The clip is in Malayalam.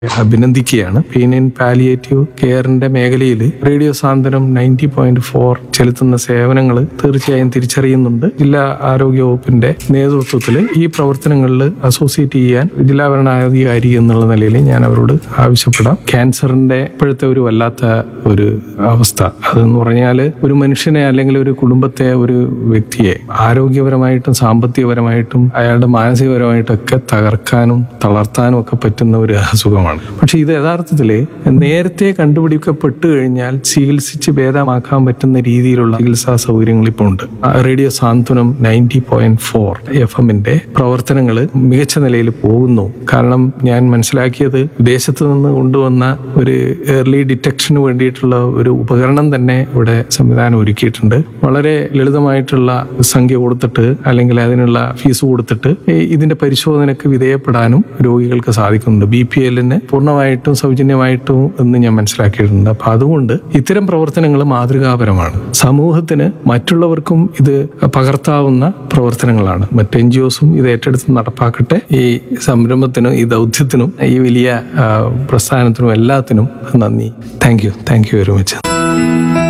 അഭിനന്ദിക്കുകയാണ് പെയിൻ ആൻഡ് പാലിയേറ്റീവ് കെയറിന്റെ മേഖലയിൽ radio Santhwanam ninety point four ചെലുത്തുന്ന സേവനങ്ങൾ തീർച്ചയായും തിരിച്ചറിയുന്നുണ്ട് ജില്ലാ ആരോഗ്യ വകുപ്പിന്റെ നേതൃത്വത്തിൽ ഈ പ്രവർത്തനങ്ങളിൽ അസോസിയേറ്റ് ചെയ്യാൻ ജില്ലാ ഭരണാധികാരി എന്നുള്ള നിലയിൽ ഞാൻ അവരോട് ആവശ്യപ്പെടാം ക്യാൻസറിന്റെ ഇപ്പോഴത്തെ ഒരു വല്ലാത്ത ഒരു അവസ്ഥ അതെന്ന് പറഞ്ഞാൽ ഒരു മനുഷ്യനെ അല്ലെങ്കിൽ ഒരു കുടുംബത്തെ ഒരു വ്യക്തിയെ ആരോഗ്യപരമായിട്ടും സാമ്പത്തികപരമായിട്ടും അയാളുടെ മാനസികപരമായിട്ടൊക്കെ തകർക്കാനും തളർത്താനും ഒക്കെ പറ്റുന്ന ഒരു അസുഖമാണ് പക്ഷെ ഇത് യഥാർത്ഥത്തിൽ നേരത്തെ കണ്ടുപിടിക്കപ്പെട്ടു കഴിഞ്ഞാൽ ചികിത്സിച്ച് ഭേദമാക്കാൻ പറ്റുന്ന രീതിയിലുള്ള ചികിത്സാ സൗകര്യങ്ങൾ ഇപ്പോൾ ഉണ്ട് ആ radio Santhwanam ninety point four F എമ്മിന്റെ പ്രവർത്തനങ്ങൾ മികച്ച നിലയിൽ പോകുന്നു കാരണം ഞാൻ മനസ്സിലാക്കിയത് വിദേശത്ത് നിന്ന് കൊണ്ടുവന്ന ഒരു ഏർലി ഡിറ്റക്ഷന് വേണ്ടിയിട്ടുള്ള ഒരു ഉപകരണം തന്നെ ഇവിടെ സംവിധാനം ഒരുക്കിയിട്ടുണ്ട് വളരെ ലളിതമായിട്ടുള്ള സംഖ്യ കൊടുത്തിട്ട് അല്ലെങ്കിൽ അതിനുള്ള ഫീസ് കൊടുത്തിട്ട് ഈ ഇതിന്റെ പരിശോധനയ്ക്ക് വിധേയപ്പെടാനും രോഗികൾക്ക് സാധിക്കുന്നുണ്ട് ബി പി എല്ലിന് പൂർണ്ണമായിട്ടും സൗജന്യമായിട്ടും എന്ന് ഞാൻ മനസ്സിലാക്കിയിട്ടുണ്ട് അപ്പൊ അതുകൊണ്ട് ഇത്തരം പ്രവർത്തനങ്ങൾ മാതൃകാപരമാണ് സമൂഹത്തിന് മറ്റുള്ളവർക്കും ഇത് പകർത്താവുന്ന പ്രവർത്തനങ്ങളാണ് മറ്റ് എൻ ജി ഒസും ഇത് ഏറ്റെടുത്ത് നടപ്പാക്കട്ടെ ഈ സംരംഭത്തിനും ഈ ദൗത്യത്തിനും ഈ വലിയ ആ, പ്രസ്ഥാനത്തിനും എല്ലാത്തിനും നന്ദി thank you thank you very much